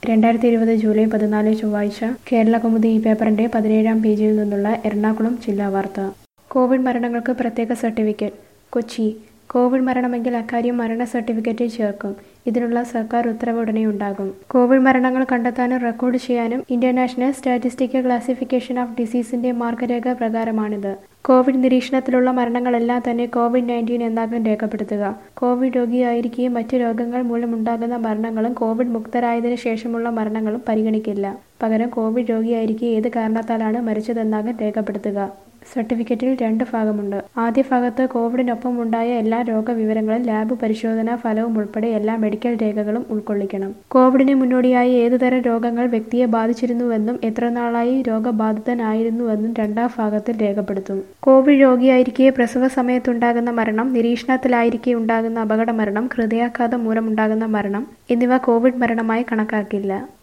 രണ്ടായിരത്തി ഇരുപത് ജൂലൈ പതിനാല് ചൊവ്വാഴ്ച കേരള കൗമുദി ഈ പേപ്പറിന്റെ പതിനേഴാം പേജിൽ നിന്നുള്ള എറണാകുളം ജില്ലാ വാർത്ത കോവിഡ് മരണങ്ങൾക്ക് പ്രത്യേക സർട്ടിഫിക്കറ്റ് കൊച്ചി കോവിഡ് മരണമെങ്കിൽ അക്കാര്യം മരണ സർട്ടിഫിക്കറ്റിൽ ചേർക്കും ഇതിനുള്ള സർക്കാർ ഉത്തരവ് ഉടനെ ഉണ്ടാകും കോവിഡ് മരണങ്ങൾ കണ്ടെത്താനും റെക്കോർഡ് ചെയ്യാനും ഇന്റർനാഷണൽ സ്റ്റാറ്റിസ്റ്റിക്കൽ ക്ലാസിഫിക്കേഷൻ ഓഫ് ഡിസീസിന്റെ മാർഗരേഖ പ്രകാരമാണിത് കോവിഡ് നിരീക്ഷണത്തിലുള്ള മരണങ്ങളെല്ലാം തന്നെ കോവിഡ് നയൻറ്റീൻ എന്നാകും രേഖപ്പെടുത്തുക കോവിഡ് രോഗിയായിരിക്കുകയും മറ്റു രോഗങ്ങൾ മൂലമുണ്ടാകുന്ന മരണങ്ങളും കോവിഡ് മുക്തരായതിനു ശേഷമുള്ള മരണങ്ങളും പരിഗണിക്കില്ല പകരം കോവിഡ് രോഗിയായിരിക്കെ ഏത് കാരണത്താലാണ് മരിച്ചതെന്നാകും രേഖപ്പെടുത്തുക സർട്ടിഫിക്കറ്റിൽ രണ്ട് ഭാഗമുണ്ട് ആദ്യ ഭാഗത്ത് കോവിഡിനൊപ്പം ഉണ്ടായ എല്ലാ രോഗവിവരങ്ങളും ലാബ് പരിശോധനാ ഫലവും ഉൾപ്പെടെ എല്ലാ മെഡിക്കൽ രേഖകളും ഉൾക്കൊള്ളിക്കണം കോവിഡിന് മുന്നോടിയായി ഏതുതരം രോഗങ്ങൾ വ്യക്തിയെ ബാധിച്ചിരുന്നുവെന്നും എത്ര നാളായി രോഗബാധിതനായിരുന്നുവെന്നും രണ്ടാം ഭാഗത്തിൽ രേഖപ്പെടുത്തും കോവിഡ് രോഗിയായിരിക്കെ പ്രസവ സമയത്തുണ്ടാകുന്ന മരണം നിരീക്ഷണത്തിലായിരിക്കെ ഉണ്ടാകുന്ന അപകട മരണം ഹൃദയാഘാതം മൂലമുണ്ടാകുന്ന മരണം എന്നിവ കോവിഡ് മരണമായി കണക്കാക്കില്ല